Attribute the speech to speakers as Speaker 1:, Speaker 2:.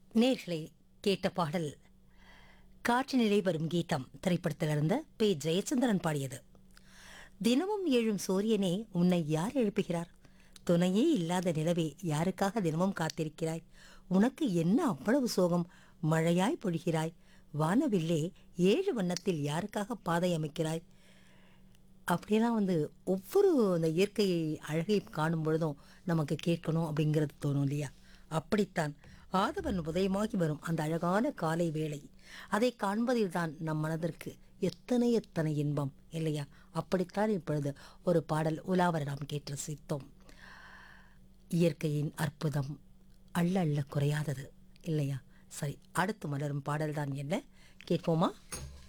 Speaker 1: நேர்களை கேட்ட பாடல் காற்று நிலை வரும் கீதம் திரைப்படத்திலிருந்த பே ஜெயச்சந்திரன் பாடியது தினமும் எழும் சூரியனே உன்னை யார் எழுப்புகிறார் துணையே இல்லாத நிலவே யாருக்காக தினமும் காத்திருக்கிறாய் உனக்கு என்ன அவ்வளவு சோகம் மழையாய் பொழிகிறாய் வானவில்லே ஏழு வண்ணத்தில் யாருக்காக பாதை அமைக்கிறாய் அப்படியெல்லாம் வந்து ஒவ்வொரு அந்த இயற்கை அழகை காணும் பொழுதும் நமக்கு கேட்கணும் அப்படிங்கிறது தோணும் இல்லையா அப்படித்தான் ஆதவன் உதயமாகி வரும் அந்த அழகான காலை வேளை அதை காண்பதில் தான் நம் மனதிற்கு எத்தனை எத்தனை இன்பம் இல்லையா அப்படித்தான் இப்பொழுது ஒரு பாடல் உலாவர நாம் கேட்டு ரசித்தோம் இயற்கையின் அற்புதம் அள்ள அள்ள குறையாதது இல்லையா சரி அடுத்து மலரும் பாடல் தான் என்ன கேட்போமா